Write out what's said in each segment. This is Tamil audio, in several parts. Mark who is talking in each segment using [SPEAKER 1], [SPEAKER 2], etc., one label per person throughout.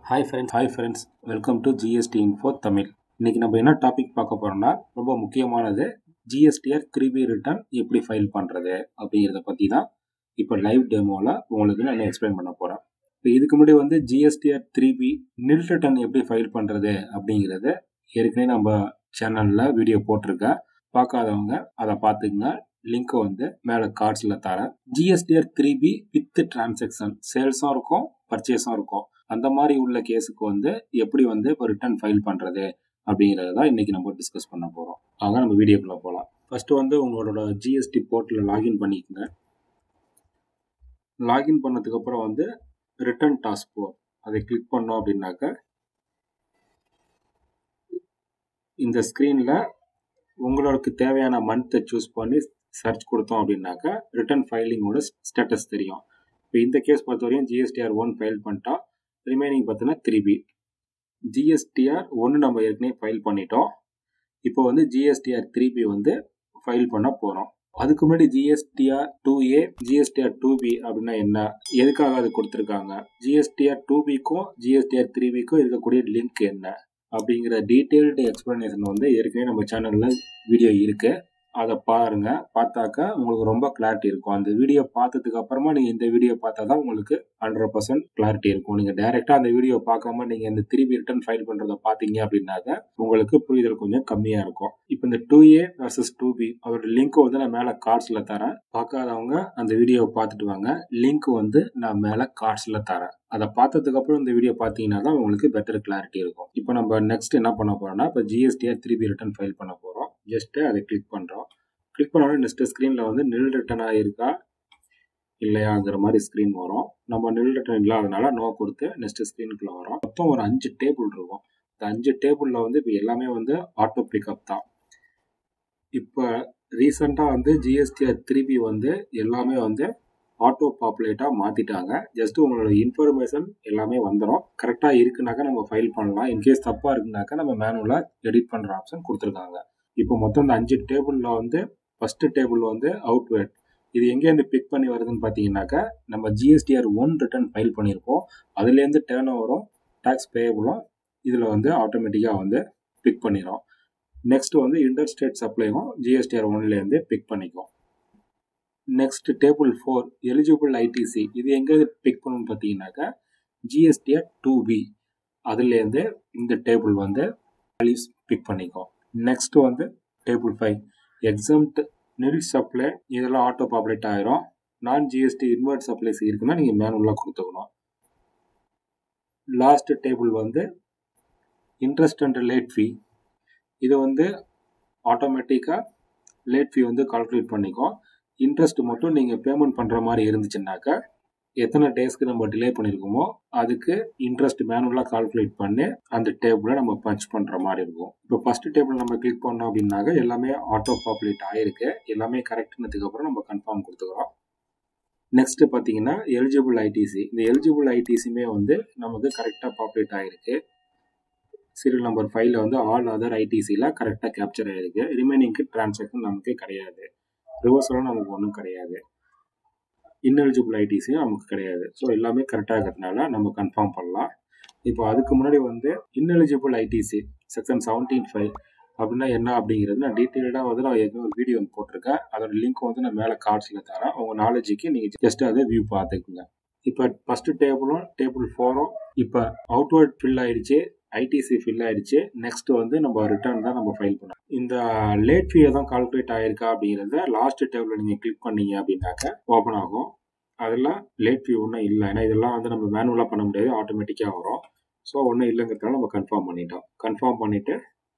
[SPEAKER 1] hi friends hi friends welcome to GST info Tamil இன்னைக்கு நம்ம என்ன டாபிக் பார்க்க போறோம்னா ரொம்ப முக்கியமானது ஜிஎஸ்டிஆர் த்ரீ பி ரிட்டர்ன் எப்படி ஃபைல் பண்ணுறது அப்படிங்கிறத பற்றி தான் இப்போ லைவ் டெமோவில் உங்களுக்கு நான் எக்ஸ்பிளைன் பண்ண போகிறேன் இப்போ இதுக்கு முன்னாடி வந்து GSTR three B nil return எப்படி ஃபைல் பண்ணுறது அப்படிங்கிறத ஏற்கனவே நம்ம சேனலில் வீடியோ போட்டிருக்கேன் பார்க்காதவங்க அதை பார்த்துக்குங்க லிங்க்கை வந்து மேலே கார்ட்ஸில் தரேன் GSTR three B with transaction சேல்ஸும் இருக்கும் பர்ச்சேஸும் இருக்கும் அந்த மாதிரி உள்ள கேஸுக்கு வந்து எப்படி வந்து இப்போ ரிட்டர்ன் ஃபைல் பண்ணுறது அப்படிங்கிறத தான் இன்றைக்கி நம்ம டிஸ்கஸ் பண்ண போகிறோம் ஆக நம்ம வீடியோக்குள்ளே போகலாம் ஃபஸ்ட்டு வந்து உங்களோட ஜிஎஸ்டி போர்ட்டலில் லாகின் பண்ணிக்கோங்க லாகின் பண்ணதுக்கப்புறம் வந்து ரிட்டர்ன் டாஸ்க் போர் அதை கிளிக் பண்ணோம் அப்படின்னாக்க இந்த ஸ்க்ரீனில் உங்களுக்கு தேவையான மந்த்தை சூஸ் பண்ணி சர்ச் கொடுத்தோம் அப்படின்னாக்கா ரிட்டர்ன் ஃபைலிங்கோட ஸ்டேட்டஸ் தெரியும் இப்போ இந்த கேஸ் பொறுத்த வரையும் ஜிஎஸ்டிஆர் ஒன் ஃபைல் பண்ணிட்டா ரிமைனிங் பார்த்தீங்கன்னா த்ரீ பி ஜிஎஸ்டிஆர் ஒன்று நம்ம ஏற்கனவே ஃபைல் பண்ணிட்டோம் இப்போ வந்து ஜிஎஸ்டிஆர் த்ரீ பி வந்து ஃபைல் பண்ண போகிறோம் அதுக்கு முன்னாடி GSTR two A GSTR two B அப்படின்னா என்ன எதுக்காக அது கொடுத்துருக்காங்க ஜிஎஸ்டிஆர் டூ பிக்கும் ஜிஎஸ்டிஆர் த்ரீ பிக்கும் இருக்கக்கூடிய லிங்க் என்ன அப்படிங்கிற டீட்டெயில்டு எக்ஸ்பிளனேஷன் வந்து ஏற்கனவே நம்ம சேனலில் வீடியோ இருக்குது அதை பாருங்க பார்த்தாக்கா உங்களுக்கு ரொம்ப கிளாரிட்டி இருக்கும் அந்த வீடியோ பார்த்ததுக்கு அப்புறமா நீங்கள் இந்த வீடியோ பார்த்தா தான் உங்களுக்கு ஹண்ட்ரட் பர்சன்ட் கிளாரிட்டி இருக்கும் நீங்கள் டைரெக்டாக அந்த வீடியோ பார்க்காம நீங்கள் இந்த திருப்பி ரிட்டர்ன் ஃபைல் பண்ணுறத பார்த்தீங்க அப்படின்னாக்க உங்களுக்கு புரிதல் கொஞ்சம் கம்மியாக இருக்கும் இப்போ இந்த two A versus two B அதோட லிங்க் வந்து நான் மேலே கார்ட்ஸில் தரேன் பார்க்காதவங்க அந்த வீடியோவை பார்த்துட்டு வாங்க லிங்க் வந்து நான் மேலே கார்ட்ஸில் தரேன் அதை பார்த்ததுக்கு அப்புறம் இந்த வீடியோ பார்த்தீங்கன்னா தான் உங்களுக்கு பெட்டர் கிளாரிட்டி இருக்கும் இப்போ நம்ம நெக்ஸ்ட் என்ன பண்ண போறோம்னா இப்போ ஜிஎஸ்டிஆர் திருப்பி ரிட்டர்ன் ஃபைல் பண்ண போகிறோம் ஜஸ்ட்டு அதை கிளிக் பண்ணுறோம் கிளிக் பண்ணோடனே நெக்ஸ்ட் ஸ்க்ரீனில் வந்து நில் ரிட்டர்ன் ஆகிருக்கா இல்லையாங்கிற மாதிரி ஸ்க்ரீன் வரும் நம்ம நில் ரிட்டர்ன் இல்லாதனால நோ கொடுத்து நெக்ஸ்ட் ஸ்க்ரீனுக்குள்ளே வரும் மொத்தம் ஒரு அஞ்சு டேபிள் இருக்கும் இந்த அஞ்சு டேபிளில் வந்து இப்போ எல்லாமே வந்து ஆட்டோ பிக்கப் தான் இப்போ ரீசெண்டாக வந்து ஜிஎஸ்டிஆர் திருப்பி வந்து எல்லாமே வந்து ஆட்டோ பாப்புலேட்டாக மாற்றிட்டாங்க ஜஸ்ட் உங்களோட இன்ஃபர்மேஷன் எல்லாமே வந்துடும் கரெக்டாக இருக்குனாக்கா நம்ம ஃபைல் பண்ணலாம் இன்கேஸ் தப்பாக இருக்குனாக்கா நம்ம மேனுவலாக எடிட் பண்ணுற ஆப்ஷன் கொடுத்துருக்காங்க இப்போ மொத்தம் இந்த அஞ்சு டேபிளில் வந்து ஃபஸ்ட்டு டேபிள் வந்து அவுட்வேர்ட் இது எங்கேருந்து பிக் பண்ணி வருதுன்னு பார்த்தீங்கன்னாக்கா நம்ம ஜிஎஸ்டிஆர் ஒன் ரிட்டர்ன் ஃபைல் பண்ணியிருக்கோம் அதுலேருந்து டேர்ன் ஓவரும் டேக்ஸ் பேயபிளும் இதில் வந்து ஆட்டோமேட்டிக்காக வந்து பிக் பண்ணிடும் நெக்ஸ்ட் வந்து இன்டர் ஸ்டேட் சப்ளையும் ஜிஎஸ்டிஆர் ஒன்லேருந்து பிக் பண்ணிக்கும் next table four eligible ITC இது எங்கே பிக் பண்ணணும்னு பார்த்தீங்கன்னாக்கா ஜிஎஸ்டிஆர் டூ பி அதுலேருந்து இந்த டேபிள் வந்து வேல்யூஸ் பிக் பண்ணிக்கும் நெக்ஸ்ட் வந்து table five exempt nil supply இதெல்லாம் ஆட்டோ பாப்புலேட் ஆயிரும் நான் ஜிஎஸ்டி இன்வெர்ட் சப்ளைஸ் இருக்குன்னா நீங்கள் மேனுவலாக கொடுத்துக்கணும் லாஸ்ட் டேபிள் வந்து இன்ட்ரெஸ்ட் அண்ட் லேட் ஃபீ இது வந்து ஆட்டோமேட்டிக்காக லேட் ஃபீ வந்து கால்குலேட் பண்ணிக்கும் இன்ட்ரெஸ்ட் மட்டும் நீங்கள் பேமெண்ட் பண்ணுற மாதிரி இருந்துச்சுன்னாக்கா எத்தனை டேஸ்க்கு நம்ம டிலே பண்ணியிருக்கோமோ அதுக்கு இன்ட்ரெஸ்ட் மேனுவலாக கால்குலேட் பண்ணி அந்த டேபிளை நம்ம பஞ்ச் பண்ணுற மாதிரி இருக்கும் இப்போ ஃபஸ்ட்டு டேபிள் நம்ம கிளிக் பண்ணோம் அப்படின்னாக்க எல்லாமே ஆட்டோ பாப்புலேட் ஆகிருக்கு எல்லாமே கரெக்ட்னதுக்கு அப்புறம் நம்ம கன்ஃபார்ம் கொடுத்துக்கிறோம் நெக்ஸ்ட் பார்த்தீங்கன்னா எலிஜிபிள் ஐடிசி இந்த எலிஜிபிள் ஐடிசியுமே வந்து நமக்கு கரெக்டாக பாப்புலேட் ஆகிருக்கு சீரியல் நம்பர் ஃபைவ்ல வந்து ஆல் அதர் ஐடிசியில் கரெக்டாக கேப்சர் ஆகிருக்கு ரிமைனிங்க்கு டிரான்சாக்ஷன் நமக்கு கிடையாது ரிவர்ஸலும் நமக்கு ஒன்றும் கிடையாது இன்எலிஜிபிள் ஐடிஸியும் நமக்கு கிடையாது ஸோ எல்லாமே கரெக்டாக இருக்கிறதுனால நம்ம கன்ஃபார்ம் பண்ணலாம் இப்போ அதுக்கு முன்னாடி வந்து ineligible ITC section seventeen five அப்படின்னா என்ன அப்படிங்கிறது நான் டீட்டெயில்டாக வந்து நான் ஏற்கனவே ஒரு வீடியோ ஒன்று போட்டிருக்கேன் அதோட லிங்க் வந்து நான் மேலே கார்ட்ஸில் தரேன் உங்கள் நாலேஜுக்கு நீங்கள் ஜஸ்ட் அதை வியூ பார்த்துக்குங்க இப்போ ஃபஸ்ட்டு டேபிளும் டேபிள் ஃபோரும் இப்போ அவுட்வர்ட் ஃபில் ஆயிடுச்சு ஐடிசி ஃபில் ஆயிடுச்சு நெக்ஸ்ட் வந்து நம்ம ரிட்டர்ன் தான் நம்ம ஃபைல் பண்ணோம் இந்த லேட் ஃபீ எதுவும் கால்குலேட் ஆயிருக்கா அப்படிங்கிறத லாஸ்ட் டேபிள் நீங்கள் கிளிக் பண்ணீங்க அப்படின்னாக்க ஓப்பன் ஆகும் அதெல்லாம் லேட் ஃபீ ஒன்றும் இல்லை ஏன்னா இதெல்லாம் வந்து நம்ம மேனுவலாக பண்ண முடியாது ஆட்டோமேட்டிக்காக வரும் ஸோ ஒன்றும் இல்லைங்கிறதுனால நம்ம கன்ஃபார்ம் பண்ணிட்டோம் கன்ஃபார்ம் பண்ணிவிட்டு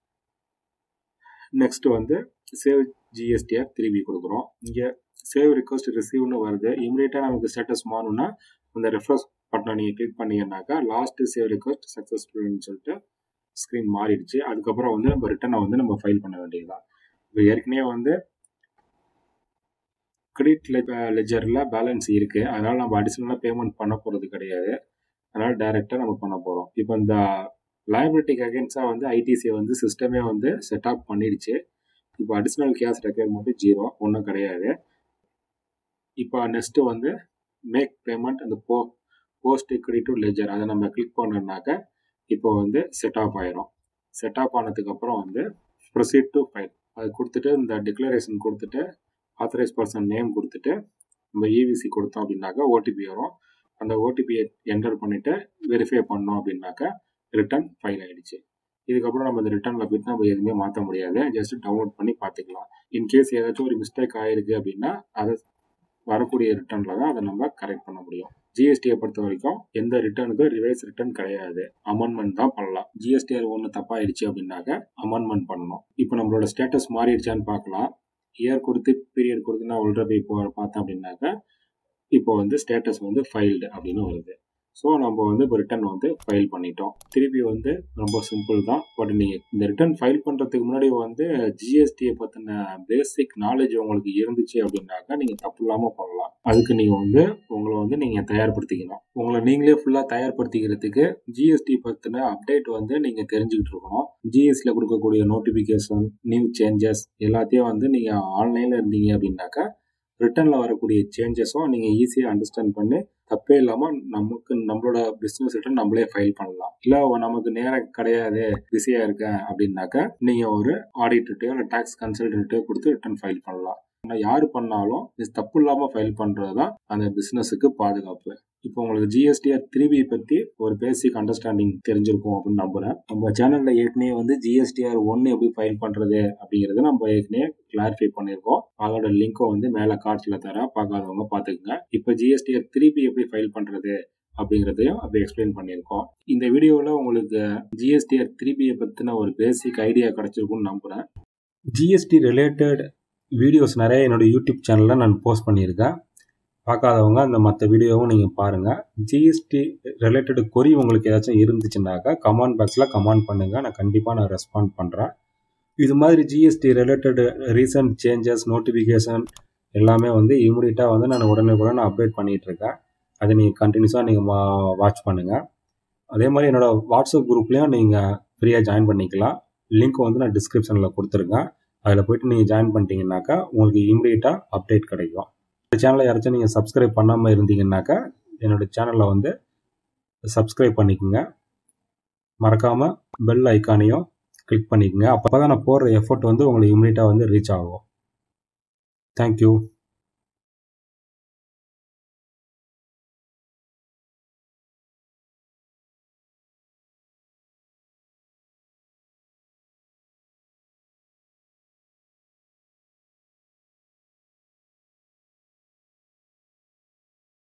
[SPEAKER 1] நெக்ஸ்ட் வந்து சேவ் ஜிஎஸ்டிஆர் திருப்பி கொடுக்குறோம் இங்கே சேவ் ரிக்வஸ்ட் ரிசீவ்னு வருது இமீடியட்டாக நமக்கு ஸ்டேட்டஸ் மாறணும்னா அந்த ரெஃப்ரெஷ் பட்டனை நீங்கள் கிளிக் பண்ணீங்கன்னாக்கா லாஸ்ட் சேவ் ரிக்வஸ்ட் சக்ஸஸ்ஃபுல்னு சொல்லிட்டு ஸ்க்ரீன் மாறிடுச்சு அதுக்கப்புறம் வந்து நம்ம ரிட்டனை வந்து நம்ம ஃபைல் பண்ண வேண்டியதுதான் இப்போ ஏற்கனவே வந்து கிரெடிட் லெஜரில் பேலன்ஸ் இருக்குது அதனால் நம்ம அடிஷ்னலாக பேமெண்ட் பண்ண போகிறது கிடையாது அதனால் டைரெக்டாக நம்ம பண்ண போகிறோம் இப்போ இந்த லைபிலிட்டிக்கு அகேன்ஸ்டாக வந்து ஐடிசியை வந்து சிஸ்டமே வந்து செட்டப் பண்ணிடுச்சு இப்போ அடிஷ்னல் கேஷ் ரெக்யர்மெண்ட்டு ஜீரோ ஒன்றும் கிடையாது இப்போ நெக்ஸ்ட்டு வந்து மேக் பேமெண்ட் அந்த போ போஸ்ட் equity டு லெஜர் அதை நம்ம கிளிக் பண்ணோம்னாக்க இப்போ வந்து செட் ஆஃப் ஆயிரும் செட் ஆஃப் ஆனதுக்கப்புறம் வந்து ப்ரொசீட் டு ஃபைல் அது கொடுத்துட்டு இந்த டிக்ளரேஷன் கொடுத்துட்டு ஆத்தரைஸ் பர்சன் நேம் கொடுத்துட்டு நம்ம இவிசி கொடுத்தோம் அப்படின்னாக்கா ஓடிபி வரும் அந்த ஓடிபியை என்டர் பண்ணிவிட்டு வெரிஃபை பண்ணோம் அப்படின்னாக்கா ரிட்டர்ன் ஃபைல் ஆயிடுச்சு இதுக்கப்புறம் நம்ம இந்த ரிட்டர்னில் போயிட்டு நம்ம எதுவுமே மாற்ற முடியாது ஜஸ்ட் டவுன்லோட் பண்ணி பார்த்துக்கலாம் இன்கேஸ் ஏதாச்சும் ஒரு மிஸ்டேக் ஆயிருக்கு அப்படின்னா அதை வரக்கூடிய ரிட்டர்னில் தான் அதை நம்ம கரெக்ட் பண்ண முடியும் ஜிஎஸ்டியை பொறுத்த வரைக்கும் எந்த ரிட்டர்னுக்கும் ரிவைஸ் ரிட்டர்ன் கிடையாது அமெண்ட்மெண்ட் தான் பண்ணலாம் ஜிஎஸ்டிஆர் ஒன்று தப்பாயிடுச்சு அப்படின்னாக்க அமெண்ட்மெண்ட் பண்ணணும் இப்போ நம்மளோட ஸ்டேட்டஸ் மாறிடுச்சான்னு பார்க்கலாம் இயர் கொடுத்து பீரியட் கொடுத்து நான் உள்ள போய் போ பார்த்தேன் அப்படின்னாக்கா இப்போ வந்து ஸ்டேட்டஸ் வந்து ஃபைல்டு அப்படின்னு வருது ஸோ நம்ம வந்து இப்போ ரிட்டர்ன் வந்து ஃபைல் பண்ணிட்டோம் திருப்பி வந்து ரொம்ப சிம்பிள் தான் பட் நீங்கள் இந்த ரிட்டர்ன் ஃபைல் பண்ணுறதுக்கு முன்னாடி வந்து ஜிஎஸ்டியை பற்றின பேசிக் நாலேஜ் உங்களுக்கு இருந்துச்சு அப்படின்னாக்கா நீங்கள் தப்பு இல்லாமல் பண்ணலாம் அதுக்கு நீங்கள் வந்து உங்களை வந்து நீங்கள் தயார்படுத்திக்கணும் உங்களை நீங்களே ஃபுல்லாக தயார்படுத்திக்கிறதுக்கு ஜிஎஸ்டி பற்றின அப்டேட் வந்து நீங்கள் தெரிஞ்சுக்கிட்டு இருக்கணும் ஜிஎஸ்டியில் கொடுக்கக்கூடிய நோட்டிஃபிகேஷன் நியூ சேஞ்சஸ் எல்லாத்தையும் வந்து நீங்கள் ஆன்லைனில் இருந்தீங்க அப்படின்னாக்கா ரிட்டர்னில் வரக்கூடிய சேஞ்சஸும் நீங்கள் ஈஸியாக அண்டர்ஸ்டாண்ட் பண்ணி தப்பே இல்லாமல் நமக்கு நம்மளோட பிஸ்னஸ் ரிட்டர்ன் நம்மளே ஃபைல் பண்ணலாம் இல்லை நமக்கு நேரம் கிடையாது பிஸியாக இருக்கேன் அப்படின்னாக்கா நீங்கள் ஒரு ஆடிட்டர்ட்டையோ இல்லை டேக்ஸ் கன்சல்டன்ட்டையோ கொடுத்து ரிட்டர்ன் ஃபைல் பண்ணலாம் ஆனால் யார் பண்ணாலும் இது தப்பு இல்லாமல் ஃபைல் பண்ணுறது தான் அந்த பிஸ்னஸுக்கு பாதுகாப்பு இப்போ உங்களுக்கு ஜிஎஸ்டிஆர் த்ரீபி பற்றி ஒரு பேசிக் அண்டர்ஸ்டாண்டிங் தெரிஞ்சிருக்கும் அப்படின்னு நம்புகிறேன் நம்ம சேனலில் ஏற்கனவே வந்து ஜிஎஸ்டிஆர் ஒன்று எப்படி ஃபைல் பண்ணுறது அப்படிங்கிறத நம்ம ஏற்கனவே கிளாரிஃபை பண்ணியிருக்கோம் அதோட லிங்க்கும் வந்து மேலே கார்ட்ஸில் தரேன் பார்க்காதவங்க பார்த்துக்குங்க இப்போ ஜிஎஸ்டிஆர் த்ரீபி எப்படி ஃபைல் பண்ணுறது அப்படிங்கிறதையும் அப்படி எக்ஸ்பிளைன் பண்ணியிருக்கோம் இந்த வீடியோவில் உங்களுக்கு ஜிஎஸ்டிஆர் த்ரீபியை பற்றின ஒரு பேசிக் ஐடியா கிடச்சிருக்கும்னு நம்புகிறேன் ஜிஎஸ்டி ரிலேட்டட் வீடியோஸ் நிறைய என்னோட யூடியூப் சேனலில் நான் போஸ்ட் பண்ணியிருக்கேன் பார்க்காதவங்க அந்த மற்ற வீடியோவும் நீங்கள் பாருங்கள் ஜிஎஸ்டி ரிலேட்டட் கொரி உங்களுக்கு ஏதாச்சும் இருந்துச்சுன்னாக்கா கமெண்ட் பாக்ஸில் கமெண்ட் பண்ணுங்கள் நான் கண்டிப்பாக நான் ரெஸ்பாண்ட் பண்ணுறேன் இது மாதிரி GST related recent changes notification எல்லாமே வந்து இமீடியட்டாக வந்து நான் உடனே கூட நான் அப்டேட் பண்ணிகிட்ருக்கேன் அதை நீங்கள் கண்டினியூஸாக நீங்கள் வாட்ச் பண்ணுங்கள் அதே மாதிரி என்னோடய வாட்ஸ்அப் குரூப்லேயும் நீங்கள் ஃப்ரீயாக ஜாயின் பண்ணிக்கலாம் லிங்க் வந்து நான் டிஸ்கிரிப்ஷனில் கொடுத்துருக்கேன் அதில் போய்ட்டு நீங்கள் ஜாயின் பண்ணிட்டீங்கன்னாக்கா உங்களுக்கு இமீடியட்டாக அப்டேட் கிடைக்கும் இந்த சேனலை யாராச்சும் நீங்கள் சப்ஸ்கிரைப் பண்ணாமல் இருந்தீங்கன்னாக்கா என்னோடய சேனலில் வந்து சப்ஸ்கிரைப் பண்ணிக்கோங்க மறக்காமல் பெல் ஐக்கானையும் கிளிக் பண்ணிக்கோங்க அப்போ தான் நான் போடுற எஃபர்ட் வந்து உங்களுக்கு இமீடியட்டாக வந்து ரீச் ஆகும் தேங்க்யூ